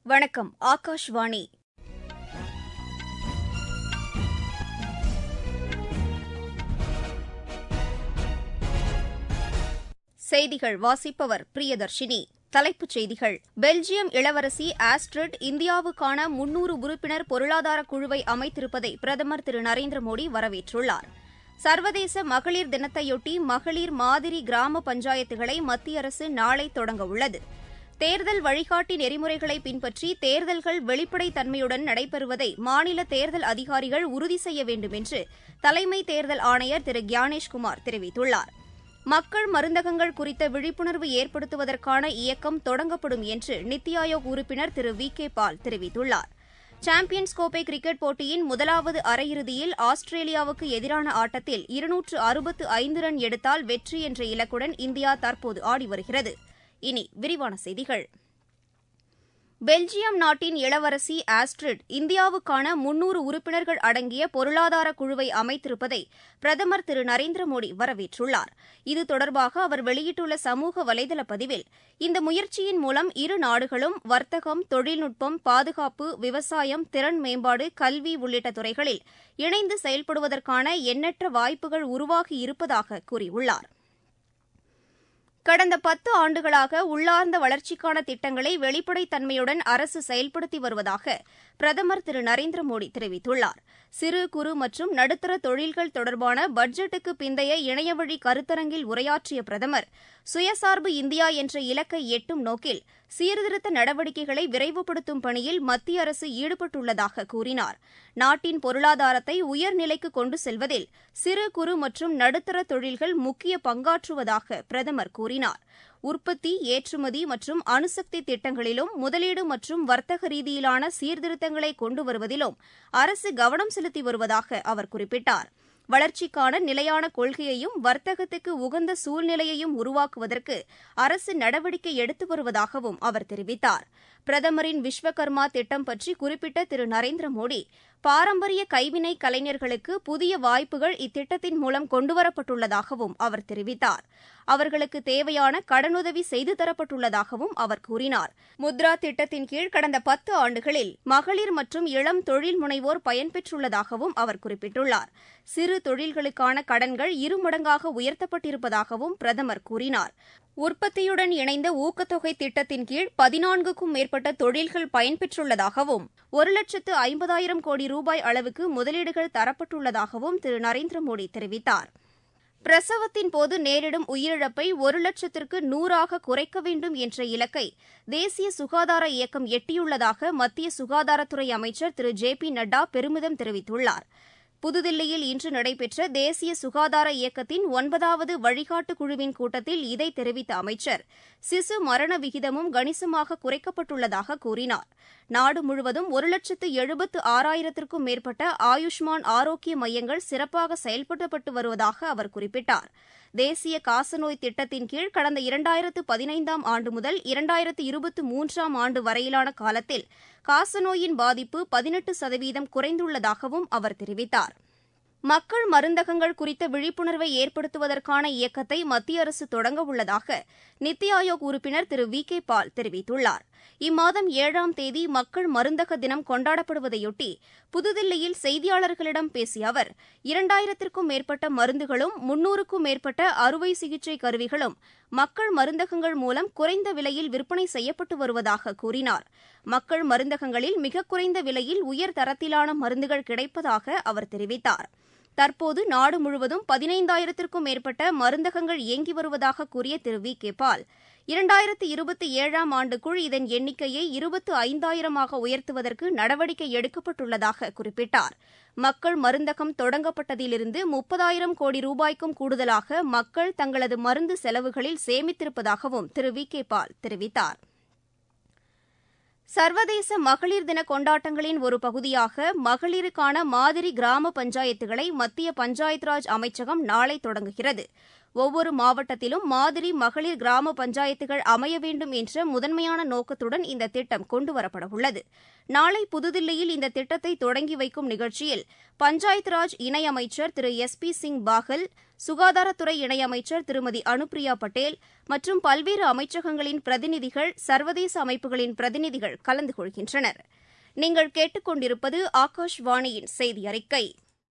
வணக்கம் ஆகாஷ்வாணி செய்திகள் வாசிப்பவர் பிரியதர்ஷினி தலைப்புச் செய்திகள் பெல்ஜியம் இளவரசி ஆஸ்ட்ரிட் இந்தியாவுக்கான முன்னூறு உறுப்பினர் பொருளாதார குழுவை அமைத்திருப்பதை பிரதமர் திரு நரேந்திர மோடி வரவேற்றுள்ளார் சர்வதேச மகளிர் தினத்தையொட்டி மகளிர் மாதிரி கிராம பஞ்சாயத்துகளை மத்திய அரசு நாளை தொடங்க உள்ளது தேர்தல் வழிகாட்டி நெறிமுறைகளை பின்பற்றி தேர்தல்கள் வெளிப்படைத் தன்மையுடன் நடைபெறுவதை மாநில தேர்தல் அதிகாரிகள் உறுதி செய்ய வேண்டும் என்று தலைமை தேர்தல் ஆணையர் திரு கியானேஷ்குமார் தெரிவித்துள்ளார் மக்கள் மருந்தகங்கள் குறித்த விழிப்புணர்வு ஏற்படுத்துவதற்கான இயக்கம் தொடங்கப்படும் என்று நித்தி ஆயோக் உறுப்பினர் திரு வி கே பால் தெரிவித்துள்ளார் சாம்பியன்ஸ் கோப்பை கிரிக்கெட் போட்டியின் முதலாவது அரையிறுதியில் ஆஸ்திரேலியாவுக்கு எதிரான ஆட்டத்தில் இருநூற்று அறுபத்து ஐந்து ரன் எடுத்தால் வெற்றி என்ற இலக்குடன் இந்தியா தற்போது ஆடி வருகிறது இனி விரிவான செய்திகள் பெல்ஜியம் நாட்டின் இளவரசி ஆஸ்ட்ரிட் இந்தியாவுக்கான முன்னூறு உறுப்பினர்கள் அடங்கிய பொருளாதார குழுவை அமைத்திருப்பதை பிரதமர் திரு நரேந்திர மோடி வரவேற்றுள்ளார் இது தொடர்பாக அவர் வெளியிட்டுள்ள சமூக வலைதள பதிவில் இந்த முயற்சியின் மூலம் இரு நாடுகளும் வர்த்தகம் தொழில்நுட்பம் பாதுகாப்பு விவசாயம் திறன் மேம்பாடு கல்வி உள்ளிட்ட துறைகளில் இணைந்து செயல்படுவதற்கான எண்ணற்ற வாய்ப்புகள் உருவாகி இருப்பதாக கூறியுள்ளார் கடந்த பத்து ஆண்டுகளாக உள்ளார்ந்த வளர்ச்சிக்கான திட்டங்களை வெளிப்படைத் தன்மையுடன் அரசு செயல்படுத்தி வருவதாக பிரதமர் திரு நரேந்திர மோடி தெரிவித்துள்ளார் சிறு குறு மற்றும் நடுத்தர தொழில்கள் தொடர்பான பட்ஜெட்டுக்கு பிந்தைய இணையவழி கருத்தரங்கில் உரையாற்றிய பிரதமர் சுயசார்பு இந்தியா என்ற இலக்கை எட்டும் நோக்கில் சீர்திருத்த நடவடிக்கைகளை விரைவுபடுத்தும் பணியில் மத்திய அரசு ஈடுபட்டுள்ளதாக கூறினார் நாட்டின் பொருளாதாரத்தை உயர்நிலைக்கு கொண்டு செல்வதில் சிறு குறு மற்றும் நடுத்தர தொழில்கள் முக்கிய பங்காற்றுவதாக பிரதமர் கூறினார் உற்பத்தி ஏற்றுமதி மற்றும் அணுசக்தி திட்டங்களிலும் முதலீடு மற்றும் வர்த்தக ரீதியிலான சீர்திருத்தங்களை கொண்டு வருவதிலும் அரசு கவனம் செலுத்தி வருவதாக அவர் குறிப்பிட்டார் வளர்ச்சிக்கான நிலையான கொள்கையையும் வர்த்தகத்துக்கு உகந்த சூழ்நிலையையும் உருவாக்குவதற்கு அரசு நடவடிக்கை எடுத்து வருவதாகவும் அவர் தெரிவித்தார் பிரதமரின் விஸ்வகர்மா திட்டம் பற்றி குறிப்பிட்ட திரு நரேந்திர மோடி பாரம்பரிய கைவினை கலைஞர்களுக்கு புதிய வாய்ப்புகள் இத்திட்டத்தின் மூலம் கொண்டுவரப்பட்டுள்ளதாகவும் அவர் தெரிவித்தார் அவர்களுக்கு தேவையான கடனுதவி செய்து தரப்பட்டுள்ளதாகவும் அவர் கூறினார் முத்ரா திட்டத்தின் கீழ் கடந்த பத்து ஆண்டுகளில் மகளிர் மற்றும் இளம் தொழில் முனைவோர் பயன்பெற்றுள்ளதாகவும் அவர் குறிப்பிட்டுள்ளார் சிறு தொழில்களுக்கான கடன்கள் இருமடங்காக உயர்த்தப்பட்டிருப்பதாகவும் பிரதமர் கூறினார் உற்பத்தியுடன் இணைந்த ஊக்கத்தொகை திட்டத்தின் கீழ் பதினான்குக்கும் மேற்பட்ட தொழில்கள் பயன்பெற்றுள்ளதாகவும் ஒரு லட்சத்து ஐம்பதாயிரம் கோடி ரூபாய் அளவுக்கு முதலீடுகள் தரப்பட்டுள்ளதாகவும் திரு நரேந்திர மோடி தெரிவித்தார் பிரசவத்தின் போது நேரிடும் உயிரிழப்பை ஒரு லட்சத்திற்கு நூறாக குறைக்க வேண்டும் என்ற இலக்கை தேசிய சுகாதார இயக்கம் எட்டியுள்ளதாக மத்திய சுகாதாரத்துறை அமைச்சர் திரு ஜே பி நட்டா பெருமிதம் தெரிவித்துள்ளார் புதுதில்லியில் இன்று நடைபெற்ற தேசிய சுகாதார இயக்கத்தின் ஒன்பதாவது வழிகாட்டு குழுவின் கூட்டத்தில் இதை தெரிவித்த அமைச்சர் சிசு மரண விகிதமும் கணிசமாக குறைக்கப்பட்டுள்ளதாக கூறினார் நாடு முழுவதும் ஒரு லட்சத்து எழுபத்து ஆறாயிரத்திற்கும் மேற்பட்ட ஆயுஷ்மான் ஆரோக்கிய மையங்கள் சிறப்பாக செயல்படுத்தப்பட்டு வருவதாக அவர் குறிப்பிட்டார் தேசிய காசநோய் திட்டத்தின் கீழ் கடந்த இரண்டாயிரத்து பதினைந்தாம் ஆண்டு முதல் இரண்டாயிரத்து இருபத்து மூன்றாம் ஆண்டு வரையிலான காலத்தில் காசநோயின் பாதிப்பு பதினெட்டு சதவீதம் குறைந்துள்ளதாகவும் அவர் தெரிவித்தார் மக்கள் மருந்தகங்கள் குறித்த விழிப்புணர்வை ஏற்படுத்துவதற்கான இயக்கத்தை மத்திய அரசு தொடங்க உள்ளதாக நித்தி ஆயோக் உறுப்பினர் திரு வி கே பால் தெரிவித்துள்ளார் இம்மாதம் ஏழாம் தேதி மக்கள் மருந்தக தினம் கொண்டாடப்படுவதையொட்டி புதுதில்லியில் செய்தியாளர்களிடம் பேசிய அவர் இரண்டாயிரத்திற்கும் மேற்பட்ட மருந்துகளும் முன்னூறுக்கும் மேற்பட்ட அறுவை சிகிச்சை கருவிகளும் மக்கள் மருந்தகங்கள் மூலம் குறைந்த விலையில் விற்பனை செய்யப்பட்டு வருவதாக கூறினார் மக்கள் மருந்தகங்களில் மிக குறைந்த விலையில் உயர் தரத்திலான மருந்துகள் கிடைப்பதாக அவர் தெரிவித்தார் தற்போது நாடு முழுவதும் பதினைந்தாயிரத்திற்கும் மேற்பட்ட மருந்தகங்கள் இயங்கி வருவதாக கூறிய திரு வி கே பால் இரண்டாயிரத்து இருபத்தி ஏழாம் ஆண்டுக்குள் இதன் எண்ணிக்கையை இருபத்து ஐந்தாயிரமாக உயர்த்துவதற்கு நடவடிக்கை எடுக்கப்பட்டுள்ளதாக குறிப்பிட்டார் மக்கள் மருந்தகம் தொடங்கப்பட்டதிலிருந்து முப்பதாயிரம் கோடி ரூபாய்க்கும் கூடுதலாக மக்கள் தங்களது மருந்து செலவுகளில் சேமித்திருப்பதாகவும் திரு வி கே பால் தெரிவித்தார் சர்வதேச மகளிர் தின கொண்டாட்டங்களின் ஒரு பகுதியாக மகளிருக்கான மாதிரி கிராம பஞ்சாயத்துகளை மத்திய பஞ்சாயத் ராஜ் அமைச்சகம் நாளை தொடங்குகிறது ஒவ்வொரு மாவட்டத்திலும் மாதிரி மகளிர் கிராம பஞ்சாயத்துகள் அமைய வேண்டும் என்ற முதன்மையான நோக்கத்துடன் இந்த திட்டம் கொண்டுவரப்பட உள்ளது நாளை புதுதில்லியில் இந்த திட்டத்தை தொடங்கி வைக்கும் நிகழ்ச்சியில் பஞ்சாயத் ராஜ் இணையமைச்சர் திரு எஸ் பி சிங் பாகல் சுகாதாரத்துறை இணையமைச்சர் திருமதி அனுப்பிரியா பட்டேல் மற்றும் பல்வேறு அமைச்சகங்களின் பிரதிநிதிகள் சர்வதேச அமைப்புகளின் பிரதிநிதிகள் கலந்து கொள்கின்றனர் நீங்கள் கேட்டுக்கொண்டிருப்பது ஆகாஷ்வாணியின் செய்தி அறிக்கை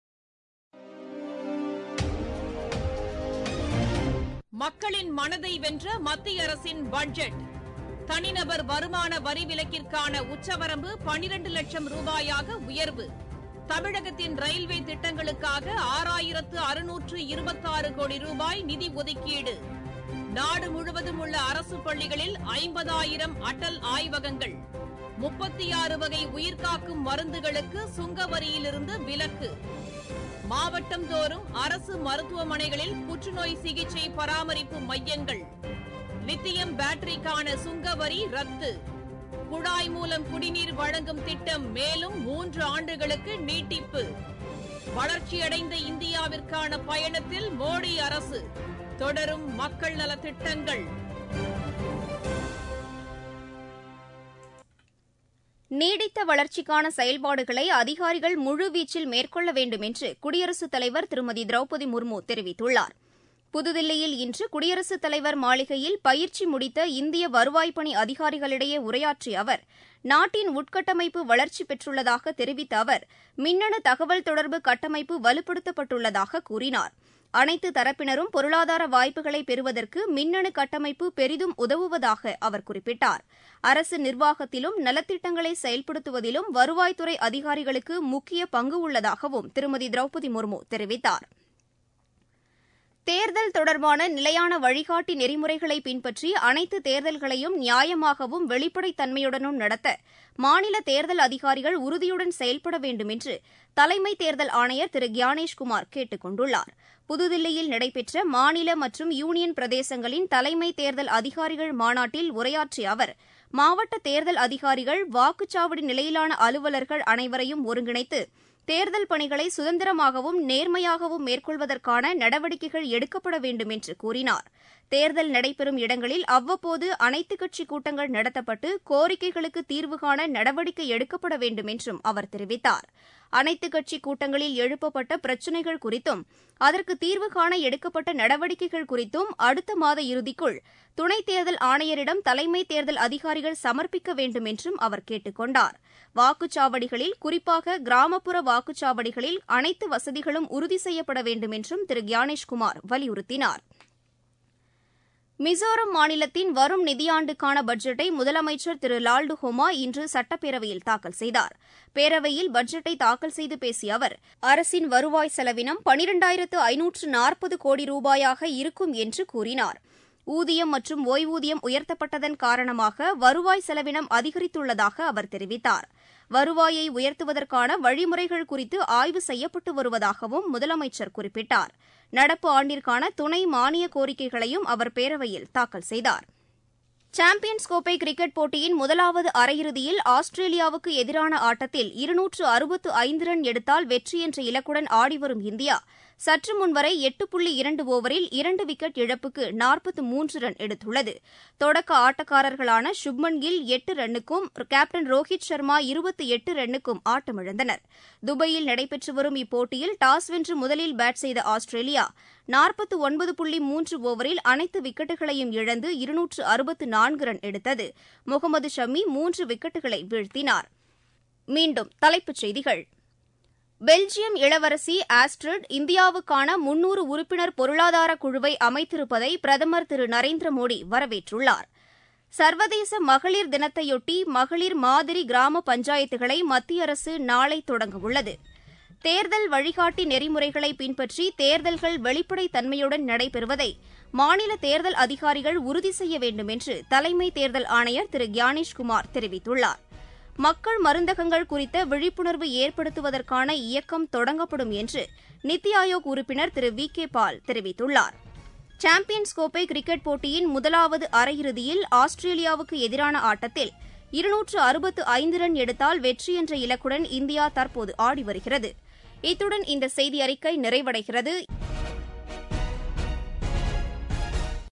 மக்களின் மனதை வென்ற மத்திய அரசின் பட்ஜெட் தனிநபர் வருமான வரி விலக்கிற்கான உச்சவரம்பு பனிரண்டு லட்சம் ரூபாயாக உயர்வு தமிழகத்தின் ரயில்வே திட்டங்களுக்காக ஆறாயிரத்து அறுநூற்று இருபத்தாறு கோடி ரூபாய் நிதி ஒதுக்கீடு நாடு முழுவதும் உள்ள அரசு பள்ளிகளில் ஐம்பதாயிரம் அடல் ஆய்வகங்கள் முப்பத்தி ஆறு வகை உயிர்காக்கும் மருந்துகளுக்கு சுங்க வரியிலிருந்து விலக்கு மாவட்டம் தோறும் அரசு மருத்துவமனைகளில் புற்றுநோய் சிகிச்சை பராமரிப்பு மையங்கள் லித்தியம் பேட்டரிக்கான சுங்க வரி ரத்து குழாய் மூலம் குடிநீர் வழங்கும் திட்டம் மேலும் மூன்று ஆண்டுகளுக்கு நீட்டிப்பு வளர்ச்சியடைந்த இந்தியாவிற்கான பயணத்தில் மோடி அரசு தொடரும் மக்கள் நலத் திட்டங்கள் நீடித்த வளர்ச்சிக்கான செயல்பாடுகளை அதிகாரிகள் முழுவீச்சில் மேற்கொள்ள வேண்டும் என்று குடியரசுத் தலைவர் திருமதி திரௌபதி முர்மு தெரிவித்துள்ளார் புதுதில்லியில் இன்று குடியரசுத் தலைவர் மாளிகையில் பயிற்சி முடித்த இந்திய வருவாய்ப்பணி அதிகாரிகளிடையே உரையாற்றிய அவர் நாட்டின் உட்கட்டமைப்பு வளர்ச்சி பெற்றுள்ளதாக தெரிவித்த அவர் மின்னணு தகவல் தொடர்பு கட்டமைப்பு வலுப்படுத்தப்பட்டுள்ளதாக கூறினார் அனைத்து தரப்பினரும் பொருளாதார வாய்ப்புகளை பெறுவதற்கு மின்னணு கட்டமைப்பு பெரிதும் உதவுவதாக அவர் குறிப்பிட்டார் அரசு நிர்வாகத்திலும் நலத்திட்டங்களை செயல்படுத்துவதிலும் வருவாய்த்துறை அதிகாரிகளுக்கு முக்கிய பங்கு உள்ளதாகவும் திருமதி திரௌபதி முர்மு தெரிவித்தார் தேர்தல் தொடர்பான நிலையான வழிகாட்டி நெறிமுறைகளை பின்பற்றி அனைத்து தேர்தல்களையும் நியாயமாகவும் வெளிப்படைத்தன்மையுடனும் நடத்த மாநில தேர்தல் அதிகாரிகள் உறுதியுடன் செயல்பட வேண்டும் என்று தலைமை தேர்தல் ஆணையர் திரு கியானேஷ்குமார் கேட்டுக் கொண்டுள்ளார் புதுதில்லியில் நடைபெற்ற மாநில மற்றும் யூனியன் பிரதேசங்களின் தலைமை தேர்தல் அதிகாரிகள் மாநாட்டில் உரையாற்றிய அவர் மாவட்ட தேர்தல் அதிகாரிகள் வாக்குச்சாவடி நிலையிலான அலுவலர்கள் அனைவரையும் ஒருங்கிணைத்து தேர்தல் பணிகளை சுதந்திரமாகவும் நேர்மையாகவும் மேற்கொள்வதற்கான நடவடிக்கைகள் எடுக்கப்பட வேண்டும் என்று கூறினார் தேர்தல் நடைபெறும் இடங்களில் அவ்வப்போது அனைத்துக் கட்சி கூட்டங்கள் நடத்தப்பட்டு கோரிக்கைகளுக்கு தீர்வு காண நடவடிக்கை எடுக்கப்பட வேண்டும் என்றும் அவர் தெரிவித்தார் அனைத்துக் கட்சி கூட்டங்களில் எழுப்பப்பட்ட பிரச்சினைகள் குறித்தும் அதற்கு தீர்வு காண எடுக்கப்பட்ட நடவடிக்கைகள் குறித்தும் அடுத்த மாத இறுதிக்குள் துணைத் தேர்தல் ஆணையரிடம் தலைமை தேர்தல் அதிகாரிகள் சமர்ப்பிக்க வேண்டும் என்றும் அவர் கேட்டுக் கொண்டார் வாக்குச்சாவடிகளில் குறிப்பாக கிராமப்புற வாக்குச்சாவடிகளில் அனைத்து வசதிகளும் உறுதி செய்யப்பட வேண்டும் என்றும் திரு கியானேஷ்குமார் வலியுறுத்தினார் மிசோரம் மாநிலத்தின் வரும் நிதியாண்டுக்கான பட்ஜெட்டை முதலமைச்சர் திரு லால்டு ஹோமா இன்று சட்டப்பேரவையில் தாக்கல் செய்தார் பேரவையில் பட்ஜெட்டை தாக்கல் செய்து பேசிய அவர் அரசின் வருவாய் செலவினம் பனிரெண்டாயிரத்து ஐநூற்று நாற்பது கோடி ரூபாயாக இருக்கும் என்று கூறினார் ஊதியம் மற்றும் ஓய்வூதியம் உயர்த்தப்பட்டதன் காரணமாக வருவாய் செலவினம் அதிகரித்துள்ளதாக அவர் தெரிவித்தார் வருவாயை உயர்த்துவதற்கான வழிமுறைகள் குறித்து ஆய்வு செய்யப்பட்டு வருவதாகவும் முதலமைச்சர் குறிப்பிட்டார் நடப்பு ஆண்டிற்கான துணை மானிய கோரிக்கைகளையும் அவர் பேரவையில் தாக்கல் செய்தார் சாம்பியன்ஸ் கோப்பை கிரிக்கெட் போட்டியின் முதலாவது அரையிறுதியில் ஆஸ்திரேலியாவுக்கு எதிரான ஆட்டத்தில் இருநூற்று அறுபத்து ஐந்து ரன் எடுத்தால் வெற்றி என்ற இலக்குடன் ஆடிவரும் இந்தியா சற்று முன்வரை எட்டு புள்ளி இரண்டு ஓவரில் இரண்டு விக்கெட் இழப்புக்கு நாற்பத்து மூன்று ரன் எடுத்துள்ளது தொடக்க ஆட்டக்காரர்களான சுப்மன் கில் எட்டு ரன்னுக்கும் கேப்டன் ரோஹித் சர்மா இருபத்தி எட்டு ரன்னுக்கும் ஆட்டமிழந்தனர் துபாயில் நடைபெற்று வரும் இப்போட்டியில் டாஸ் வென்று முதலில் பேட் செய்த ஆஸ்திரேலியா நாற்பத்து ஒன்பது புள்ளி மூன்று ஓவரில் அனைத்து விக்கெட்டுகளையும் இழந்து இருநூற்று அறுபத்து நான்கு ரன் எடுத்தது முகமது ஷமி மூன்று விக்கெட்டுகளை வீழ்த்தினார் மீண்டும் தலைப்புச் செய்திகள் பெல்ஜியம் இளவரசி ஆஸ்ட்ரிட் இந்தியாவுக்கான முன்னூறு உறுப்பினர் பொருளாதார குழுவை அமைத்திருப்பதை பிரதமர் திரு நரேந்திர மோடி வரவேற்றுள்ளார் சர்வதேச மகளிர் தினத்தையொட்டி மகளிர் மாதிரி கிராம பஞ்சாயத்துகளை மத்திய அரசு நாளை தொடங்கவுள்ளது தேர்தல் வழிகாட்டி நெறிமுறைகளை பின்பற்றி தேர்தல்கள் வெளிப்படைத் தன்மையுடன் நடைபெறுவதை மாநில தேர்தல் அதிகாரிகள் உறுதி செய்ய வேண்டும் என்று தலைமை தேர்தல் ஆணையர் திரு கியானேஷ்குமார் தெரிவித்துள்ளார் மக்கள் மருந்தகங்கள் குறித்த விழிப்புணர்வு ஏற்படுத்துவதற்கான இயக்கம் தொடங்கப்படும் என்று நித்தி ஆயோக் உறுப்பினர் திரு வி கே பால் தெரிவித்துள்ளார் சாம்பியன்ஸ் கோப்பை கிரிக்கெட் போட்டியின் முதலாவது அரையிறுதியில் ஆஸ்திரேலியாவுக்கு எதிரான ஆட்டத்தில் இருநூற்று அறுபத்து ஐந்து ரன் எடுத்தால் வெற்றி என்ற இலக்குடன் இந்தியா தற்போது ஆடி வருகிறது இத்துடன் இந்த செய்தி அறிக்கை நிறைவடைகிறது